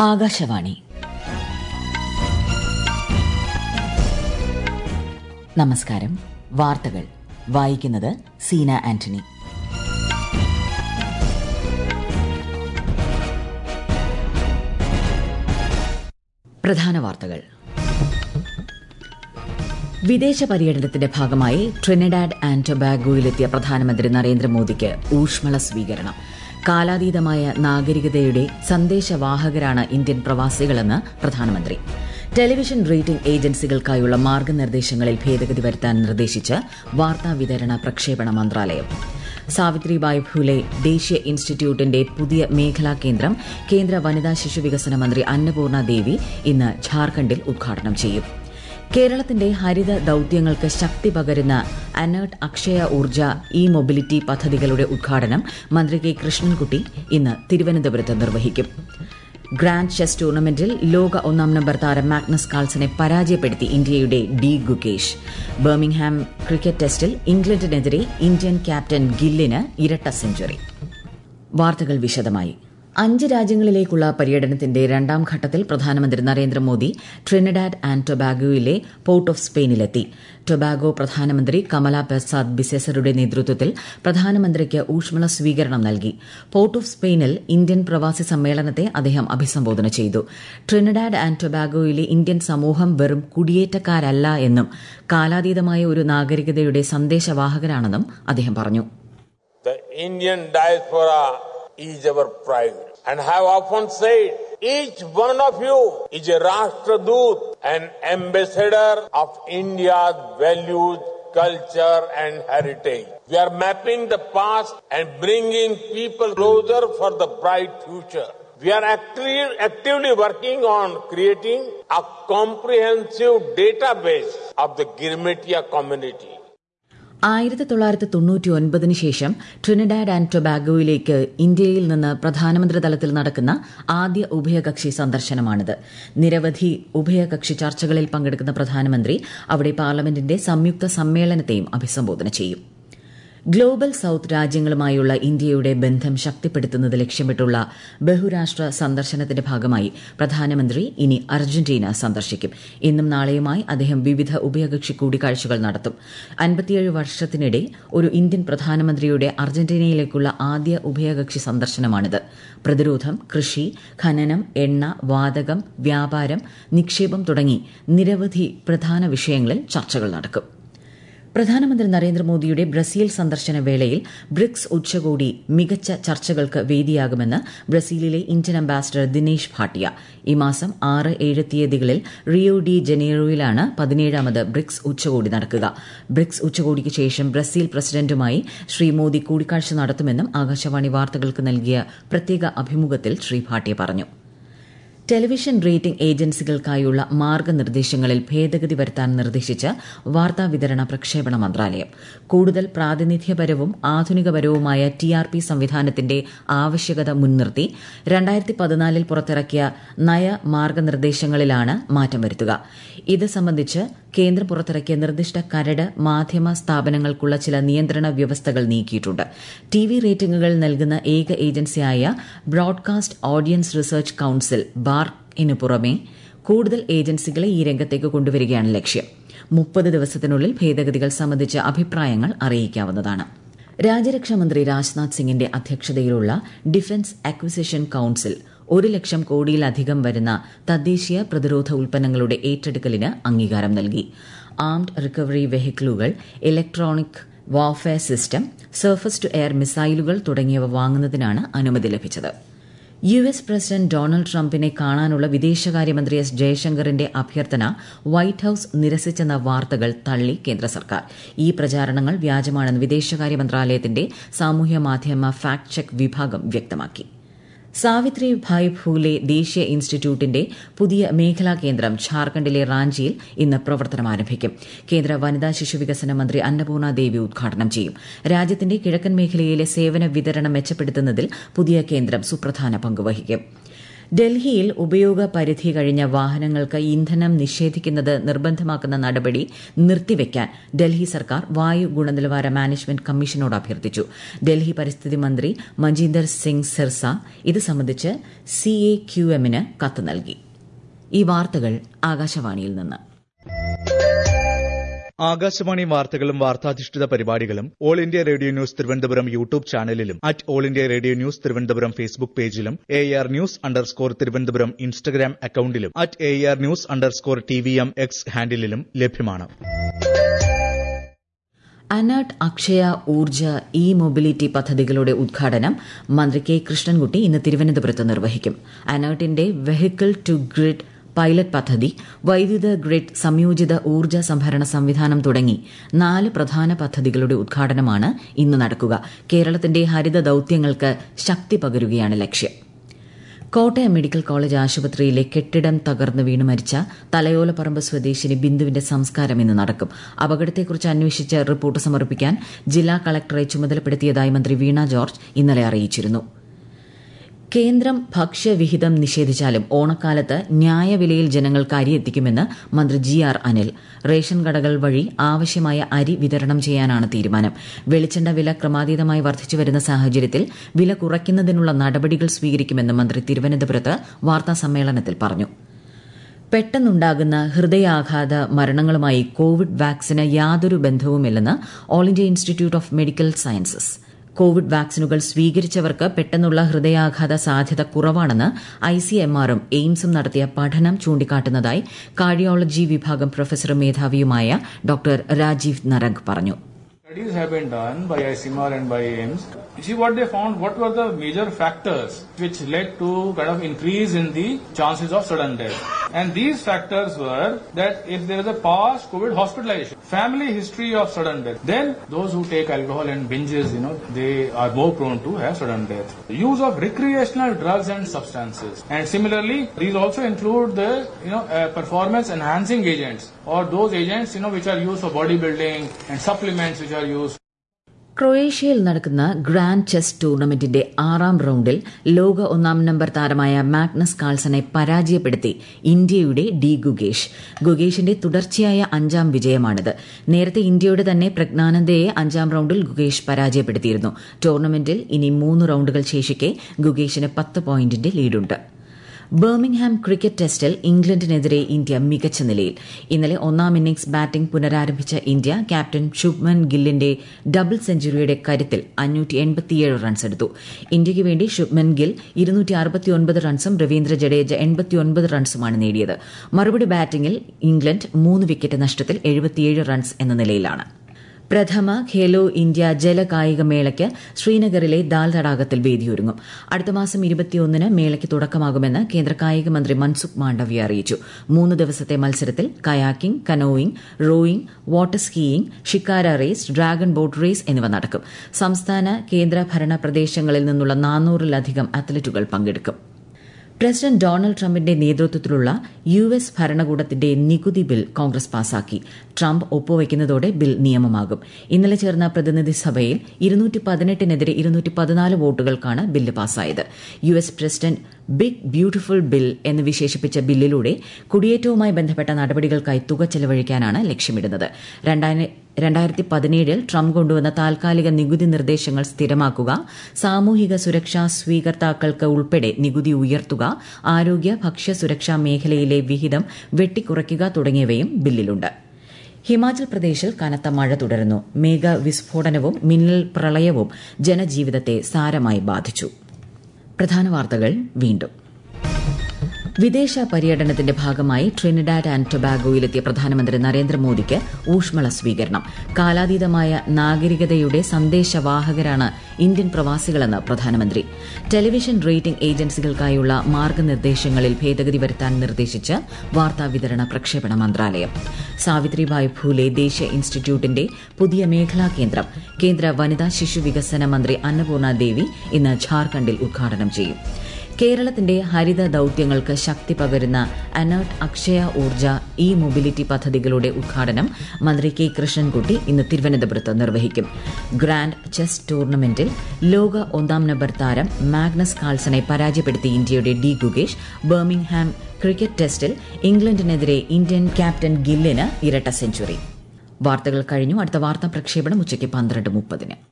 ആകാശവാണി നമസ്കാരം വാർത്തകൾ വായിക്കുന്നത് സീന ആന്റണി പ്രധാന വാർത്തകൾ വിദേശ പര്യടനത്തിന്റെ ഭാഗമായി ട്രിനിഡാഡ് ആൻഡ് ടൊബാഗോയിലെത്തിയ പ്രധാനമന്ത്രി നരേന്ദ്രമോദിക്ക് ഊഷ്മള സ്വീകരണം കാലാതീതമായ നാഗരികതയുടെ സന്ദേശവാഹകരാണ് ഇന്ത്യൻ പ്രവാസികളെന്ന് പ്രധാനമന്ത്രി ടെലിവിഷൻ റേറ്റിംഗ് ഏജൻസികൾക്കായുള്ള മാർഗനിർദ്ദേശങ്ങളിൽ ഭേദഗതി വരുത്താൻ നിർദ്ദേശിച്ച് വാർത്താവിതരണ പ്രക്ഷേപണ മന്ത്രാലയം സാവിത്രിബായ് ഫുലെ ദേശീയ ഇൻസ്റ്റിറ്റ്യൂട്ടിന്റെ പുതിയ മേഖലാ കേന്ദ്രം കേന്ദ്ര വനിതാ ശിശു വികസന മന്ത്രി അന്നപൂർണ ദേവി ഇന്ന് ഝാർഖണ്ഡിൽ ഉദ്ഘാടനം ചെയ്യും കേരളത്തിന്റെ ഹരിത ദൌത്യങ്ങൾക്ക് ശക്തി പകരുന്ന അനേർട്ട് അക്ഷയ ഊർജ ഇ മൊബിലിറ്റി പദ്ധതികളുടെ ഉദ്ഘാടനം മന്ത്രി കെ കൃഷ്ണൻകുട്ടി ഇന്ന് തിരുവനന്തപുരത്ത് നിർവഹിക്കും ഗ്രാൻഡ് ചെസ് ടൂർണമെന്റിൽ ലോക ഒന്നാം നമ്പർ താരം മാഗ്നസ് കാൾസനെ പരാജയപ്പെടുത്തി ഇന്ത്യയുടെ ഡി ഗുകേഷ് ബർമിംഗ്ഹാം ക്രിക്കറ്റ് ടെസ്റ്റിൽ ഇംഗ്ലണ്ടിനെതിരെ ഇന്ത്യൻ ക്യാപ്റ്റൻ ഗില്ലിന് ഇരട്ട സെഞ്ചുറി വാർത്തകൾ വിശദമായി അഞ്ച് രാജ്യങ്ങളിലേക്കുള്ള പര്യടനത്തിന്റെ രണ്ടാം ഘട്ടത്തിൽ പ്രധാനമന്ത്രി നരേന്ദ്രമോദി ട്രിനിഡാഡ് ആൻഡ് ടൊബാഗോയിലെ പോർട്ട് ഓഫ് സ്പെയിനിലെത്തി ടൊബാഗോ പ്രധാനമന്ത്രി കമല പെർസാദ് ബിസെസറുടെ നേതൃത്വത്തിൽ പ്രധാനമന്ത്രിക്ക് ഊഷ്മള സ്വീകരണം നൽകി പോർട്ട് ഓഫ് സ്പെയിനിൽ ഇന്ത്യൻ പ്രവാസി സമ്മേളനത്തെ അദ്ദേഹം അഭിസംബോധന ചെയ്തു ട്രിനിഡാഡ് ആൻഡ് ടൊബാഗോയിലെ ഇന്ത്യൻ സമൂഹം വെറും കുടിയേറ്റക്കാരല്ല എന്നും കാലാതീതമായ ഒരു നാഗരികതയുടെ സന്ദേശവാഹകരാണെന്നും അദ്ദേഹം പറഞ്ഞു The Indian diaspora is our pride and have often said each one of you is a Rashtradoot, an ambassador of India's values, culture and heritage. We are mapping the past and bringing people closer for the bright future. We are actively, actively working on creating a comprehensive database of the Girmetia community. ആയിരത്തി തൊള്ളായിരത്തി തൊണ്ണൂറ്റി ഒൻപതിന് ശേഷം Trinidad and ടൊബാഗോയിലേക്ക് ഇന്ത്യയിൽ നിന്ന് പ്രധാനമന്ത്രി തലത്തിൽ നടക്കുന്ന ആദ്യ ഉഭയകക്ഷി സന്ദർശനമാണിത് നിരവധി ഉഭയകക്ഷി ചർച്ചകളിൽ പങ്കെടുക്കുന്ന പ്രധാനമന്ത്രി അവിടെ പാർലമെന്റിന്റെ സംയുക്ത സമ്മേളനത്തെയും അഭിസംബോധന ചെയ്യും ഗ്ലോബൽ സൌത്ത് രാജ്യങ്ങളുമായുള്ള ഇന്ത്യയുടെ ബന്ധം ശക്തിപ്പെടുത്തുന്നത് ലക്ഷ്യമിട്ടുള്ള ബഹുരാഷ്ട്ര സന്ദർശനത്തിന്റെ ഭാഗമായി പ്രധാനമന്ത്രി ഇനി അർജന്റീന സന്ദർശിക്കും ഇന്നും നാളെയുമായി അദ്ദേഹം വിവിധ ഉഭയകക്ഷി കൂടിക്കാഴ്ചകൾ നടത്തും അൻപത്തിയേഴ് വർഷത്തിനിടെ ഒരു ഇന്ത്യൻ പ്രധാനമന്ത്രിയുടെ അർജന്റീനയിലേക്കുള്ള ആദ്യ ഉഭയകക്ഷി സന്ദർശനമാണിത് പ്രതിരോധം കൃഷി ഖനനം എണ്ണ വാതകം വ്യാപാരം നിക്ഷേപം തുടങ്ങി നിരവധി പ്രധാന വിഷയങ്ങളിൽ ചർച്ചകൾ നടക്കും പ്രധാനമന്ത്രി നരേന്ദ്രമോദിയുടെ ബ്രസീൽ സന്ദർശന വേളയിൽ ബ്രിക്സ് ഉച്ചകോടി മികച്ച ചർച്ചകൾക്ക് വേദിയാകുമെന്ന് ബ്രസീലിലെ ഇന്ത്യൻ അംബാസിഡർ ദിനേശ് ഭാട്ടിയ ഈ മാസം ആറ് ഏഴ് തീയതികളിൽ റിയോ ഡി ജനീറോയിലാണ് പതിനേഴാമത് ബ്രിക്സ് ഉച്ചകോടി നടക്കുക ബ്രിക്സ് ഉച്ചകോടിക്ക് ശേഷം ബ്രസീൽ പ്രസിഡന്റുമായി ശ്രീ മോദി കൂടിക്കാഴ്ച നടത്തുമെന്നും ആകാശവാണി വാർത്തകൾക്ക് നൽകിയ പ്രത്യേക അഭിമുഖത്തിൽ ശ്രീ ഭാട്ടിയ പറഞ്ഞു ടെലിവിഷൻ റേറ്റിംഗ് ഏജൻസികൾക്കായുള്ള മാർഗനിർദ്ദേശങ്ങളിൽ ഭേദഗതി വരുത്താൻ നിർദ്ദേശിച്ച് വാർത്താവിതരണ പ്രക്ഷേപണ മന്ത്രാലയം കൂടുതൽ പ്രാതിനിധ്യപരവും ആധുനികപരവുമായ ടി ആർ പി സംവിധാനത്തിന്റെ ആവശ്യകത മുൻനിർത്തി രണ്ടായിരത്തി പതിനാലിൽ പുറത്തിറക്കിയ നയ മാർഗനിർദ്ദേശങ്ങളിലാണ് മാറ്റം വരുത്തുക ഇത് സംബന്ധിച്ച് കേന്ദ്രം പുറത്തിറക്കിയ നിർദ്ദിഷ്ട കരട് മാധ്യമ സ്ഥാപനങ്ങൾക്കുള്ള ചില നിയന്ത്രണ വ്യവസ്ഥകൾ നീക്കിയിട്ടുണ്ട് ടി വി റേറ്റിംഗുകൾ നൽകുന്ന ഏക ഏജൻസിയായ ബ്രോഡ്കാസ്റ്റ് ഓഡിയൻസ് റിസർച്ച് കൌൺസിൽ ബാർക്കിനു പുറമെ കൂടുതൽ ഏജൻസികളെ ഈ രംഗത്തേക്ക് കൊണ്ടുവരികയാണ് ലക്ഷ്യം മുപ്പത് ദിവസത്തിനുള്ളിൽ ഭേദഗതികൾ സംബന്ധിച്ച അഭിപ്രായങ്ങൾ അറിയിക്കാവുന്നതാണ് രാജ്യരക്ഷാമന്ത്രി രാജ്നാഥ് സിംഗിന്റെ അധ്യക്ഷതയിലുള്ള ഡിഫൻസ് അക്വിസിഷൻ കൌൺസിൽ ഒരു ലക്ഷം കോടിയിലധികം വരുന്ന തദ്ദേശീയ പ്രതിരോധ ഉൽപ്പന്നങ്ങളുടെ ഏറ്റെടുക്കലിന് അംഗീകാരം നൽകി ആംഡ് റിക്കവറി വെഹിക്കിളുകൾ electronic warfare system surface to air മിസൈലുകൾ തുടങ്ങിയവ വാങ്ങുന്നതിനാണ് അനുമതി ലഭിച്ചത് യു എസ് പ്രസിഡന്റ് ഡൊണാൾഡ് ട്രംപിനെ കാണാനുള്ള വിദേശകാര്യമന്ത്രി എസ് ജയശങ്കറിന്റെ അഭ്യർത്ഥന വൈറ്റ് ഹൌസ് നിരസിച്ചെന്ന വാർത്തകൾ തള്ളി കേന്ദ്ര സർക്കാർ ഈ പ്രചാരണങ്ങൾ വ്യാജമാണെന്ന് വിദേശകാര്യ മന്ത്രാലയത്തിന്റെ സാമൂഹ്യ മാധ്യമ ഫാക്ട് ചെക്ക് വിഭാഗം വ്യക്തമാക്കി സാവിത്രി ഭായ് ഫൂലെ ദേശീയ ഇൻസ്റ്റിറ്റ്യൂട്ടിന്റെ പുതിയ മേഖലാ കേന്ദ്രം ഝാർഖണ്ഡിലെ റാഞ്ചിയിൽ ഇന്ന് പ്രവർത്തനം ആരംഭിക്കും കേന്ദ്ര വനിതാ ശിശു വികസന മന്ത്രി അന്നപൂർണ ദേവി ഉദ്ഘാടനം ചെയ്യും രാജ്യത്തിന്റെ കിഴക്കൻ മേഖലയിലെ സേവന വിതരണം മെച്ചപ്പെടുത്തുന്നതിൽ പുതിയ കേന്ദ്രം സുപ്രധാന പങ്കുവഹിക്കും ഡൽഹിയിൽ ഉപയോഗ പരിധി കഴിഞ്ഞ വാഹനങ്ങൾക്ക് ഇന്ധനം നിഷേധിക്കുന്നത് നിർബന്ധമാക്കുന്ന നടപടി നിർത്തിവെക്കാൻ ഡൽഹി സർക്കാർ വായു ഗുണനിലവാര മാനേജ്മെന്റ് കമ്മീഷനോട് അഭ്യർത്ഥിച്ചു ഡൽഹി പരിസ്ഥിതി മന്ത്രി മഞ്ജീന്ദർ സിംഗ് സിർസ ഇത് സംബന്ധിച്ച് സി എ ക്യു എമ്മിന് കത്ത് നൽകി ഈ വാർത്തകൾ ആകാശവാണിയിൽ നിന്ന് ആകാശവാണി വാർത്തകളും വാർത്താധിഷ്ഠിത പരിപാടികളും all India radio news Thiruvananthapuram YouTube ചാനലിലും at all India radio news Thiruvananthapuram Facebook പേജിലും A R news underscore Thiruvananthapuram Instagram അക്കൌണ്ടിലും at A R news underscore T V M X ഹാൻഡിലും ലഭ്യമാണ് അനർട്ട് അക്ഷയ ഊർജ ഇ മൊബിലിറ്റി പദ്ധതികളുടെ ഉദ്ഘാടനം മന്ത്രി കെ കൃഷ്ണൻകുട്ടി ഇന്ന് തിരുവനന്തപുരത്ത് നിർവഹിക്കും അനർട്ടിന്റെ വെഹിക്കിൾ ടു ഗ്രിഡ് പൈലറ്റ് പദ്ധതി വൈദ്യുത ഗ്രിഡ് സംയോജിത ഊർജ്ജ സംഭരണ സംവിധാനം തുടങ്ങി നാല് പ്രധാന പദ്ധതികളുടെ ഉദ്ഘാടനമാണ് ഇന്ന് നടക്കുക കേരളത്തിന്റെ ഹരിത ദൌത്യങ്ങൾക്ക് ശക്തി പകരുകയാണ് ലക്ഷ്യം കോട്ടയം മെഡിക്കൽ കോളേജ് ആശുപത്രിയിലെ കെട്ടിടം തകർന്ന് വീണ് മരിച്ച തലയോലപ്പറമ്പ് സ്വദേശിനി ബിന്ദുവിന്റെ സംസ്കാരം ഇന്ന് നടക്കും അപകടത്തെക്കുറിച്ച് അന്വേഷിച്ച് റിപ്പോർട്ട് സമർപ്പിക്കാൻ ജില്ലാ കളക്ടറെ ചുമതലപ്പെടുത്തിയതായി മന്ത്രി വീണ ജോർജ് ഇന്നലെ അറിയിച്ചിരുന്നു കേന്ദ്രം ഭക്ഷ്യവിഹിതം നിഷേധിച്ചാലും ഓണക്കാലത്ത് ന്യായവിലയിൽ ജനങ്ങൾക്ക് അരി എത്തിക്കുമെന്ന് മന്ത്രി ജി ആർ അനിൽ റേഷൻ കടകൾ വഴി ആവശ്യമായ അരി വിതരണം ചെയ്യാനാണ് തീരുമാനം വെളിച്ചെണ്ണ വില ക്രമാതീതമായി വർദ്ധിച്ചു വരുന്ന സാഹചര്യത്തിൽ വില കുറയ്ക്കുന്നതിനുള്ള നടപടികൾ സ്വീകരിക്കുമെന്ന് മന്ത്രി തിരുവനന്തപുരത്ത് വാർത്താസമ്മേളനത്തിൽ പറഞ്ഞു പെട്ടെന്നുണ്ടാകുന്ന ഹൃദയാഘാത മരണങ്ങളുമായി കോവിഡ് വാക്സിന് യാതൊരു ബന്ധവുമില്ലെന്ന് all India institute of medical sciences covid വാക്സിനുകൾ സ്വീകരിച്ചവർക്ക് പെട്ടെന്നുള്ള ഹൃദയാഘാത സാധ്യത കുറവാണെന്ന് ഐസിഎംആറും എയിംസും നടത്തിയ പഠനം ചൂണ്ടിക്കാട്ടുന്നതായി കാർഡിയോളജി വിഭാഗം പ്രൊഫസറും മേധാവിയുമായ ഡോക്ടർ രാജീവ് നരഗ് പറഞ്ഞു Studies have been done by ICMR and by AIMS. You see what they found, what were the major factors which led to kind of increase in the chances of sudden death. And these factors were that if there is a past COVID hospitalization, family history of sudden death, then those who take alcohol and binges, you know, they are more prone to have sudden death. The use of recreational drugs and substances. And similarly, these also include the, you know, uh, performance enhancing agents or those agents, you know, which are used for bodybuilding and supplements which are used ക്രൊയേഷ്യയിൽ നടക്കുന്ന grand chess ടൂർണമെന്റിന്റെ ആറാം റൌണ്ടിൽ ലോക ഒന്നാം number താരമായ Magnus കാൾസനെ പരാജയപ്പെടുത്തി ഇന്ത്യയുടെ D Gukesh ഗുഗേഷിന്റെ തുടർച്ചയായ അഞ്ചാം വിജയമാണിത് നേരത്തെ ഇന്ത്യയുടെ തന്നെ പ്രജ്ഞാനന്ദയെ അഞ്ചാം റൌണ്ടിൽ ഗുഗേഷ് പരാജയപ്പെടുത്തിയിരുന്നു ടൂർണമെന്റിൽ ഇനി മൂന്ന് റൌണ്ടുകൾ ശേഷിക്കെ ഗുഗേഷിന് പത്ത് പോയിന്റിന്റെ ലീഡുണ്ട് ബർമിംഗ്ഹാം ക്രിക്കറ്റ് ടെസ്റ്റിൽ ഇംഗ്ലണ്ടിനെതിരെ ഇന്ത്യ മികച്ച നിലയിൽ ഇന്നലെ ഒന്നാം ഇന്നിംഗ്സ് ബാറ്റിംഗ് പുനരാരംഭിച്ച ഇന്ത്യ ക്യാപ്റ്റൻ ശുഭ്മൻ ഗില്ലിന്റെ ഡബിൾ സെഞ്ചുറിയുടെ കരുത്തിൽ റൺസ് എടുത്തു ഇന്ത്യയ്ക്ക് വേണ്ടി ശുഭ്മൻ ഗിൽ റൺസും രവീന്ദ്ര ജഡേജ റൺസുമാണ് നേടിയത് മറുപടി ബാറ്റിംഗിൽ ഇംഗ്ലണ്ട് മൂന്ന് വിക്കറ്റ് നഷ്ടത്തിൽ റൺസ് എന്ന നിലയിലാണ് പ്രഥമ ഖേലോ ഇന്ത്യ ജലകായിക മേളയ്ക്ക് ശ്രീനഗറിലെ ദാൽ തടാകത്തിൽ വേദിയൊരുങ്ങും അടുത്ത മാസം ഇരുപത്തിയൊന്നിന് മേളയ്ക്ക് തുടക്കമാകുമെന്ന് കേന്ദ്ര കായിക മന്ത്രി മൻസുഖ് മാണ്ഡവ്യ അറിയിച്ചു മൂന്ന് ദിവസത്തെ മത്സരത്തിൽ kayaking canoeing rowing water skiing shikara race dragon boat race എന്നിവ നടക്കും സംസ്ഥാന കേന്ദ്ര ഭരണ പ്രദേശങ്ങളിൽ നിന്നുള്ള നാനൂറിലധികം അത്ലറ്റുകൾ പങ്കെടുക്കും പ്രസിഡന്റ് ഡൊണാൾഡ് ട്രംപിന്റെ നേതൃത്വത്തിലുള്ള യു എസ് ഭരണകൂടത്തിന്റെ നികുതി ബിൽ കോൺഗ്രസ് പാസാക്കി ട്രംപ് ഒപ്പുവയ്ക്കുന്നതോടെ ബിൽ നിയമമാകും ഇന്നലെ ചേർന്ന പ്രതിനിധി സഭയിൽ ഇരുന്നൂറ്റി പതിനെട്ടിനെതിരെ ഇരുന്നൂറ്റി പതിനാല് വോട്ടുകൾക്കാണ് ബില്ല് പാസായത് U S president big beautiful bill എന്ന് വിശേഷിപ്പിച്ച ബില്ലിലൂടെ കുടിയേറ്റവുമായി ബന്ധപ്പെട്ട നടപടികൾക്കായി തുക ചെലവഴിക്കാനാണ് ലക്ഷ്യമിടുന്നത് രണ്ടായിരത്തി പതിനേഴിൽ ട്രംപ് കൊണ്ടുവന്ന താൽക്കാലിക നികുതി നിർദ്ദേശങ്ങൾ സ്ഥിരമാക്കുക സാമൂഹിക സുരക്ഷാ സ്വീകർത്താക്കൾക്ക് ഉൾപ്പെടെ നികുതി ഉയർത്തുക ആരോഗ്യ ഭക്ഷ്യ സുരക്ഷാ മേഖലയിലെ വിഹിതം വെട്ടിക്കുറയ്ക്കുക തുടങ്ങിയവയും ബില്ലിലുണ്ട് ഹിമാചൽ പ്രദേശിൽ കനത്ത മഴ തുടരുന്നു മേഘവിസ്ഫോടനവും മിന്നൽ പ്രളയവും ജനജീവിതത്തെ സാരമായി ബാധിച്ചു പ്രധാന വാർത്തകൾ വീണ്ടും വിദേശ പര്യടനത്തിന്റെ ഭാഗമായി ട്രിനിഡാഡ് ആൻഡ് ടൊബാഗോയിലെത്തിയ പ്രധാനമന്ത്രി നരേന്ദ്രമോദിക്ക് ഊഷ്മള സ്വീകരണം കാലാതീതമായ നാഗരികതയുടെ സന്ദേശവാഹകരാണ് ഇന്ത്യൻ പ്രവാസികളെന്ന് പ്രധാനമന്ത്രി ടെലിവിഷൻ റേറ്റിംഗ് ഏജൻസികൾക്കായുള്ള മാർഗനിർദ്ദേശങ്ങളിൽ ഭേദഗതി വരുത്താൻ നിർദ്ദേശിച്ച് വാർത്താവിതരണ പ്രക്ഷേപണ മന്ത്രാലയം സാവിത്രിബായ് ഭൂലെ ദേശീയ ഇൻസ്റ്റിറ്റ്യൂട്ടിന്റെ പുതിയ മേഖലാ കേന്ദ്രം കേന്ദ്ര വനിതാ ശിശു വികസന മന്ത്രി അന്നപൂർണ ദേവി ഇന്ന് ഝാർഖണ്ഡിൽ ഉദ്ഘാടനം ചെയ്യും കേരളത്തിന്റെ ഹരിത ദൌത്യങ്ങൾക്ക് ശക്തി പകരുന്ന അനർട്ട് അക്ഷയ ഊർജ ഇ മൊബിലിറ്റി പദ്ധതികളുടെ ഉദ്ഘാടനം മന്ത്രി കെ കൃഷ്ണൻകുട്ടി ഇന്ന് തിരുവനന്തപുരത്ത് നിർവഹിക്കും ഗ്രാൻഡ് ചെസ് ടൂർണമെന്റിൽ ലോക ഒന്നാം നമ്പർ താരം മാഗ്നസ് കാൾസനെ പരാജയപ്പെടുത്തി ഇന്ത്യയുടെ ഡി ഗുഗേഷ് ബർമിംഗ്ഹാം ക്രിക്കറ്റ് ടെസ്റ്റിൽ ഇംഗ്ലണ്ടിനെതിരെ ഇന്ത്യൻ ക്യാപ്റ്റൻ ഗില്ലിന് ഇരട്ട സെഞ്ചുറി വാർത്തകൾ കഴിഞ്ഞു അടുത്ത വാർത്താ പ്രക്ഷേപണം ഉച്ചയ്ക്ക് പന്ത്രണ്ട് മുപ്പതിന്